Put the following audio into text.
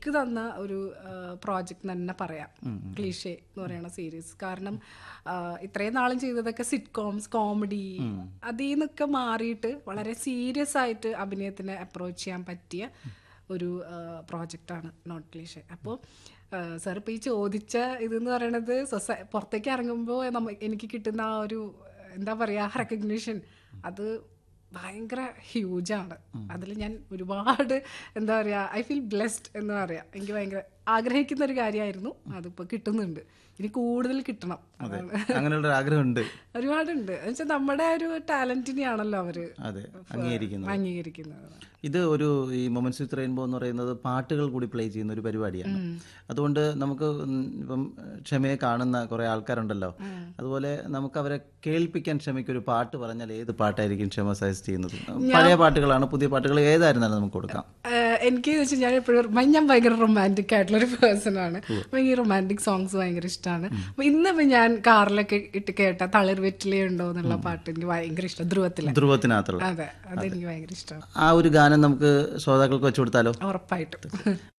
എനിക്ക് തന്ന ഒരു പ്രോജക്റ്റ് തന്നെ പറയാം ക്ലീഷേ എന്ന് പറയുന്ന സീരീസ് കാരണം ആ, ഇത്രയും നാളും ചെയ്തതൊക്കെ സിറ്റ്കോംസ് കോമഡി അതിൽ നിന്നൊക്കെ മാറിയിട്ട് വളരെ സീരിയസ് ആയിട്ട് അഭിനയത്തിനെ അപ്രോച്ച് ചെയ്യാൻ പറ്റിയ ഒരു പ്രോജക്റ്റാണ് നോട്ട് ക്ലീഷേ അപ്പോൾ സാർ ഇപ്പോൾ ഈ ചോദിച്ച ഇതെന്ന് പറയണത് സൊസൈ പുറത്തേക്ക് ഇറങ്ങുമ്പോൾ നമ്മ എനിക്ക് കിട്ടുന്ന ആ ഒരു എന്താ പറയുക റെക്കഗ്നീഷൻ അത് ഭയങ്കര ഹ്യൂജാണ് അതിൽ ഞാൻ ഒരുപാട് എന്താ പറയുക ഐ ഫീൽ ബ്ലെസ്ഡ് എന്ന് പറയാം എനിക്ക് ഭയങ്കര ആഗ്രഹിക്കുന്ന ഒരു കാര്യമായിരുന്നു അതിപ്പോൾ കിട്ടുന്നുണ്ട് ഇനി കൂടുതൽ കിട്ടണം അതാണ് അങ്ങനെയുള്ള ഒരു ആഗ്രഹമുണ്ട് ഒരുപാടുണ്ട് എന്നുവെച്ചാൽ നമ്മുടെ ഒരു ടാലന്റിനെയാണല്ലോ അവര് അതെ അംഗീകരിക്കുന്നത് അംഗീകരിക്കുന്നത് ഇത് ഒരു ഈ മൊമെന്റ്സ് വിത്ത് റെയിൻബോ എന്ന് പറയുന്നത് പാട്ടുകൾ കൂടി പ്ലേ ചെയ്യുന്ന ഒരു പരിപാടിയാണ് അതുകൊണ്ട് നമുക്ക് ഉം ഇപ്പം ക്ഷമയെ കാണുന്ന കുറേ ആൾക്കാരുണ്ടല്ലോ അതുപോലെ നമുക്ക് അവരെ കേൾപ്പിക്കാൻ ക്ഷമയ്ക്ക് ഒരു പാട്ട് പറഞ്ഞാൽ ഏത് പാട്ടായിരിക്കും ക്ഷമ സജസ്റ്റ് ചെയ്യുന്നത് പഴയ പാട്ടുകളാണ് പുതിയ പാട്ടുകൾ ഏതായിരുന്നാലും നമുക്ക് കൊടുക്കാം ഏഹ് എനിക്ക് എന്ന് വെച്ചാൽ ഞാൻ എപ്പോഴും ഞാൻ ഭയങ്കര റൊമാൻറ്റിക് ആയിട്ടുള്ള ഒരു പേഴ്സൺ ആണ് അപ്പൊ ഈ റൊമാൻറ്റിക് സോങ്സ് ഭയങ്കര ഇഷ്ടമാണ് അപ്പൊ ഇന്നിപ്പോ ഞാൻ കാറിലൊക്കെ ഇട്ട് കേട്ട തളിർ വെറ്റിലേ ഉണ്ടോ എന്നുള്ള പാട്ട് എനിക്ക് ഭയങ്കര ഇഷ്ടം ധ്രുവത്തിലെ ധ്രുവത്തിനകത്തുള്ള അതെ അതെനിക്ക് ഭയങ്കര ഇഷ്ടമാണ് ആ ഒരു ഗാനം നമുക്ക് ശ്രോതാക്കൾക്ക് വെച്ചു കൊടുത്താലോ ഉറപ്പായിട്ടും